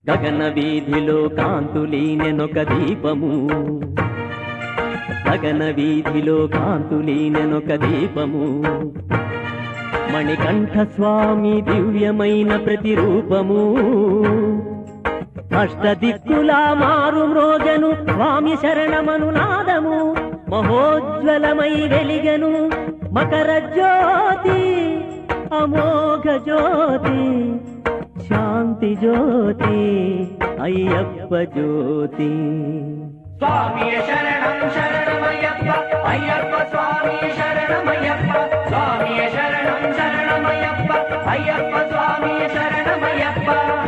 గగన వీధిలో కాంతులీనెనొక దీపము గగన వీధిలో కాంతులీనెనొక దీపము మణికంఠ స్వామి దివ్యమైన ప్రతిరూపము అష్టదిక్కులా మారు మ్రోజను స్వామి శరణమను నాదము మహోజ్వలమై వెలిగను మకర జ్యోతి అమోఘ జ్యోతి శాంతి జ్యోతి అయ్యప్ప జ్యోతి స్వామియ శరణం శరణమయ్యప్ప అయ్యప్ప స్వామి శరణమయ్యప్ప స్వామియ శరణం శరణమయ్యప్ప అయ్యప్ప స్వామి శరణమయ్యప్ప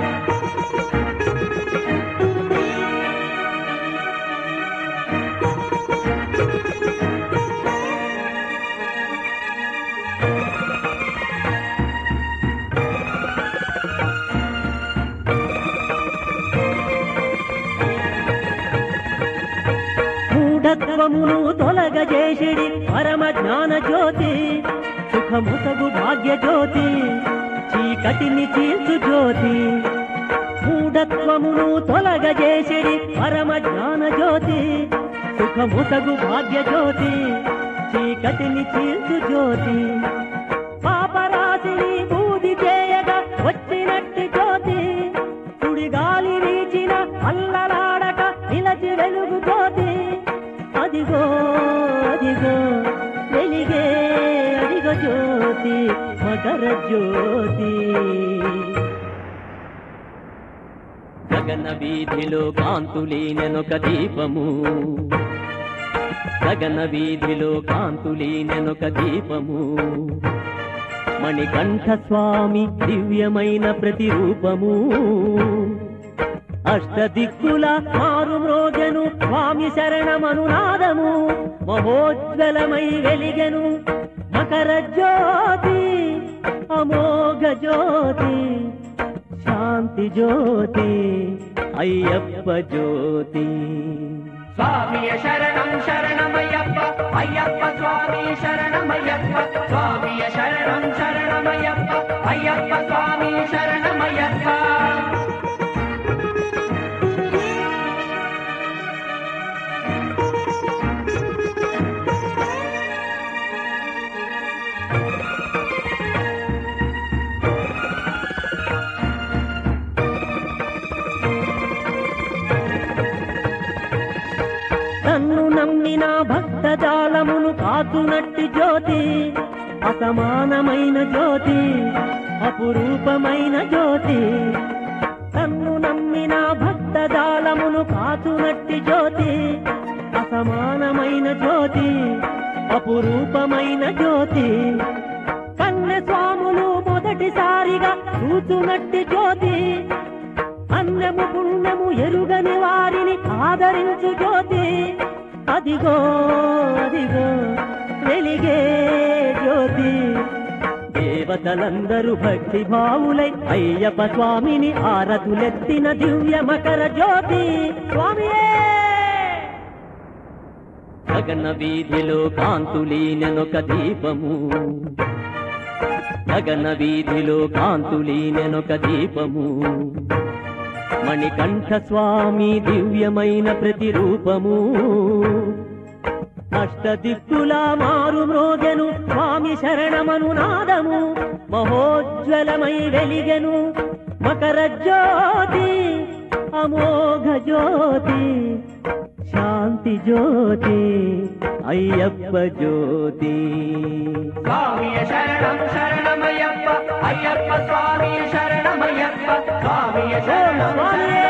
మూఢత్వమును తొలగజేసిడి పరమ జ్ఞాన జ్యోతి సుఖముసగు భాగ్య జ్యోతి చీకటిని చీల్చు జ్యోతి మూఢత్వమును తొలగజేసిడి పరమ జ్ఞాన జ్యోతి సుఖముసగు భాగ్య జ్యోతి చీకటిని చీల్చు జ్యోతి పాపరాశిని బూది చేయగా వచ్చినట్టు జ్యోతి సుడిగాలి వీచిన అల్లలాడక నిలచి వెలుగు జ్యోతి అదిగో అదిగో వెలిగే అదిగో జ్యోతి మకర జ్యోతి గగన వీధిలో కాంతులీనెనొక దీపము గగన వీధిలో కాంతులీనెనొక దీపము మణికంఠ స్వామి దివ్యమైన ప్రతిరూపము అష్టదిక్కుల మారు మ్రోజను స్వామి శరణమనునాదము మహోజ్వలమై వెలిగెను మకర జ్యోతి అమోఘ జ్యోతి శాంతి జ్యోతి అయ్యప్ప జ్యోతి స్వామియ శరణం శరణమయ్యప్ప అయ్యప్ప స్వామి శరణమయ్యప్ప స్వామియ శరణం శరణమయ్యప్ప అయ్యప్ప స్వామి శరణమయ్యప్ప తన్ను నమ్మిన భక్త జాలమును కాచునట్టి జ్యోతి అసమానమైన జ్యోతి అపురూపమైన జ్యోతి తన్ను నమ్మిన భక్త జాలమును కాచునట్టి జ్యోతి అసమానమైన జ్యోతి అపురూపమైన జ్యోతి కన్నె స్వాములు మొదటిసారిగా చూచునట్టి జ్యోతి అన్నము పుణ్యము ఎరుగని వారిని ఆదరించు జ్యోతి అదిగో అదిగో వెలిగే జ్యోతి దేవతలందరూ భక్తి భావులై అయ్యప్ప స్వామిని ఆరతులెత్తిన దివ్య మకర జ్యోతి స్వామియే గగన వీధిలో కాంతులీనెనొక దీపము గగన వీధిలో కాంతులీనెనొక దీపము మణికంఠ స్వామి దివ్యమైన ప్రతిరూపము అష్టదిక్కులా మారు మ్రోగెను స్వామి శరణమను నాదము మహోజ్వలమై వెలిగెను మకర జ్యోతి అమోఘ జ్యోతి శాంతి జ్యోతి అయ్యప్ప జ్యోతి స్వామియ శరణం శరణమయ్యప్ప అయ్యప్ప స్వామి శరణమయ్యప్ప స్వామియ శరణం స్వామియే